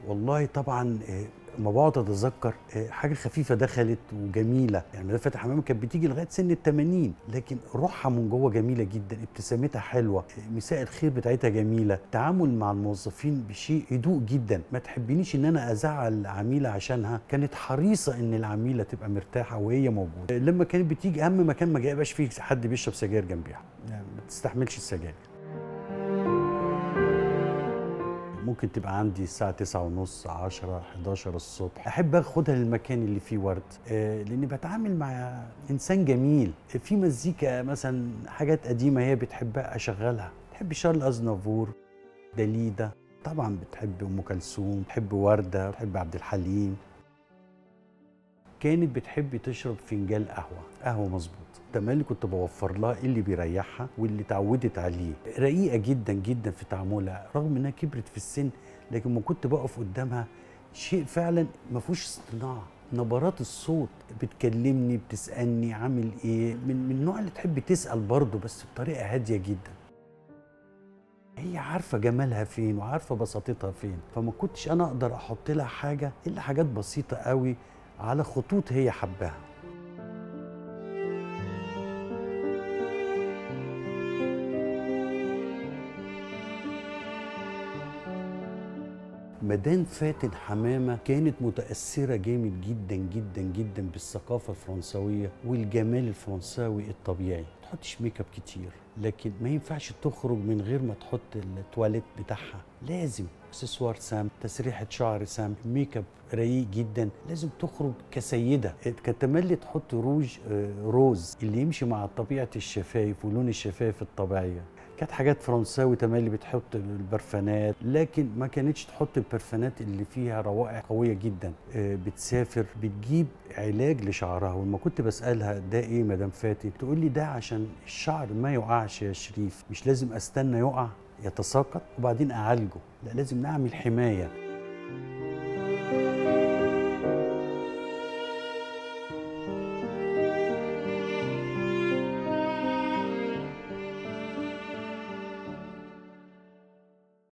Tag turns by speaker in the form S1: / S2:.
S1: والله طبعا آه، ما بقعد اتذكر آه، حاجه خفيفه دخلت وجميله يعني مدام فاتن حمامه كانت بتيجي لغايه سن ال 80 لكن روحها من جوه جميله جدا ابتسامتها حلوه آه، مساء الخير بتاعتها جميله التعامل مع الموظفين بشيء هدوء جدا ما تحبنيش ان انا ازعل عميله عشانها كانت حريصه ان العميله تبقى مرتاحه وهي موجوده آه، لما كانت بتيجي اهم مكان ما جايباش فيه حد بيشرب سجاير جنبيها يعني ما تستحملش السجاير ممكن تبقى عندي الساعة تسعة ونص عشرة 11 الصبح أحب أخدها للمكان اللي فيه ورد آه، لأني بتعامل مع إنسان جميل آه، في مزيكا مثلا حاجات قديمة هي بتحبها أشغلها تحب شارل أزنافور داليدا طبعا بتحب أم كلثوم بتحب وردة بتحب عبد الحليم كانت بتحب تشرب فنجان قهوة قهوة مظبوط تملي كنت بوفر لها اللي بيريحها واللي اتعودت عليه رقيقة جدا جدا في تعاملها رغم انها كبرت في السن لكن ما كنت بقف قدامها شيء فعلا ما فيهوش اصطناع نبرات الصوت بتكلمني بتسألني عامل ايه من من النوع اللي تحب تسأل برضه بس بطريقة هادية جدا هي عارفه جمالها فين وعارفه بساطتها فين فما كنتش انا اقدر احط لها حاجه الا حاجات بسيطه قوي على خطوط هي حباها مدام فاتن حمامة كانت متأثرة جامد جدا جدا جدا بالثقافة الفرنسوية والجمال الفرنساوي الطبيعي ما تحطش ميك اب كتير لكن ما ينفعش تخرج من غير ما تحط التواليت بتاعها لازم اكسسوار سام تسريحة شعر سام ميك اب رقيق جدا لازم تخرج كسيدة كانت تملي تحط روج آه، روز اللي يمشي مع طبيعة الشفايف ولون الشفايف الطبيعية كانت حاجات فرنساوي تملي بتحط البرفانات لكن ما كانتش تحط البرفانات اللي فيها روائح قويه جدا آه، بتسافر بتجيب علاج لشعرها ولما كنت بسالها ده ايه مدام فاتن تقول لي ده عشان الشعر ما يقعش يا شريف مش لازم استنى يقع يتساقط وبعدين اعالجه لا لازم نعمل حمايه